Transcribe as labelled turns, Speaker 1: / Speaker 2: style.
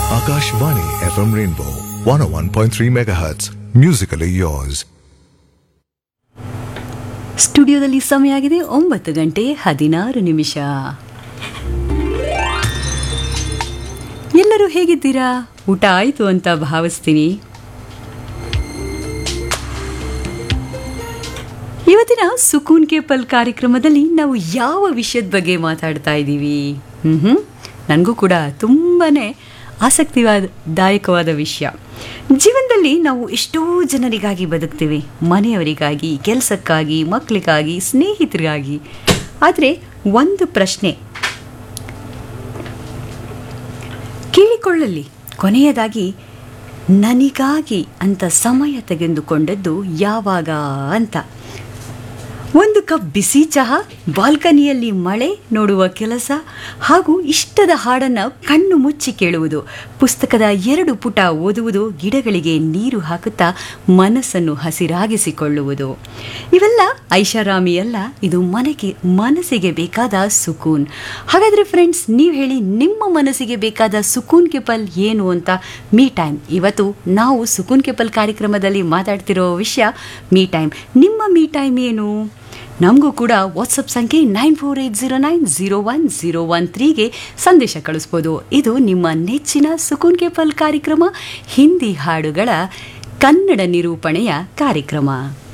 Speaker 1: Akashvani FM Rainbow 101.3 MHz. Musically yours.
Speaker 2: ಸ್ಟುಡಿಯೋದಲ್ಲಿ ಸಮಯ ಆಗಿದೆ ಒಂಬತ್ತು ಗಂಟೆ ಹದಿನಾರು ನಿಮಿಷ ಎಲ್ಲರೂ ಹೇಗಿದ್ದೀರಾ ಊಟ ಆಯಿತು ಅಂತ ಭಾವಿಸ್ತೀನಿ ಇವತ್ತಿನ ಸುಕೂನ್ ಕೆ ಪಲ್ ಕಾರ್ಯಕ್ರಮದಲ್ಲಿ ನಾವು ಯಾವ ವಿಷಯದ ಬಗ್ಗೆ ಮಾತಾಡ್ತಾ ಇದ್ದೀವಿ ಹ್ಞೂ ನನಗೂ ಕೂಡ ತುಂಬಾನೇ ಆಸಕ್ತಿದಾಯಕವಾದ ವಿಷಯ ಜೀವನದಲ್ಲಿ ನಾವು ಎಷ್ಟೋ ಜನರಿಗಾಗಿ ಬದುಕ್ತೀವಿ ಮನೆಯವರಿಗಾಗಿ ಕೆಲಸಕ್ಕಾಗಿ ಮಕ್ಕಳಿಗಾಗಿ ಸ್ನೇಹಿತರಿಗಾಗಿ ಆದರೆ ಒಂದು ಪ್ರಶ್ನೆ ಕೇಳಿಕೊಳ್ಳಲಿ ಕೊನೆಯದಾಗಿ ನನಗಾಗಿ ಅಂತ ಸಮಯ ತೆಗೆದುಕೊಂಡದ್ದು ಯಾವಾಗ ಅಂತ ಒಂದು ಕಪ್ ಬಿಸಿ ಚಹಾ ಬಾಲ್ಕನಿಯಲ್ಲಿ ಮಳೆ ನೋಡುವ ಕೆಲಸ ಹಾಗೂ ಇಷ್ಟದ ಹಾಡನ್ನು ಕಣ್ಣು ಮುಚ್ಚಿ ಕೇಳುವುದು ಪುಸ್ತಕದ ಎರಡು ಪುಟ ಓದುವುದು ಗಿಡಗಳಿಗೆ ನೀರು ಹಾಕುತ್ತಾ ಮನಸ್ಸನ್ನು ಹಸಿರಾಗಿಸಿಕೊಳ್ಳುವುದು ಇವೆಲ್ಲ ಐಷಾರಾಮಿ ಅಲ್ಲ ಇದು ಮನೆಗೆ ಮನಸ್ಸಿಗೆ ಬೇಕಾದ ಸುಕೂನ್ ಹಾಗಾದರೆ ಫ್ರೆಂಡ್ಸ್ ನೀವು ಹೇಳಿ ನಿಮ್ಮ ಮನಸ್ಸಿಗೆ ಬೇಕಾದ ಸುಕೂನ್ ಕೆಪಲ್ ಏನು ಅಂತ ಮೀ ಟೈಮ್ ಇವತ್ತು ನಾವು ಸುಕೂನ್ ಕೆಪಲ್ ಕಾರ್ಯಕ್ರಮದಲ್ಲಿ ಮಾತಾಡ್ತಿರೋ ವಿಷಯ ಮೀ ಟೈಮ್ ನಿಮ್ಮ ಮೀ ಟೈಮ್ ಏನು ನಮಗೂ ಕೂಡ ವಾಟ್ಸಪ್ ಸಂಖ್ಯೆ nine four eight zero nine zero one zero one ತ್ರೀಗೆ ಸಂದೇಶ ಕಳಿಸ್ಬೋದು ಇದು ನಿಮ್ಮ ನೆಚ್ಚಿನ ಸುಕೂನ್ ಕೇಪಲ್ ಕಾರ್ಯಕ್ರಮ ಹಿಂದಿ ಹಾಡುಗಳ ಕನ್ನಡ ನಿರೂಪಣೆಯ ಕಾರ್ಯಕ್ರಮ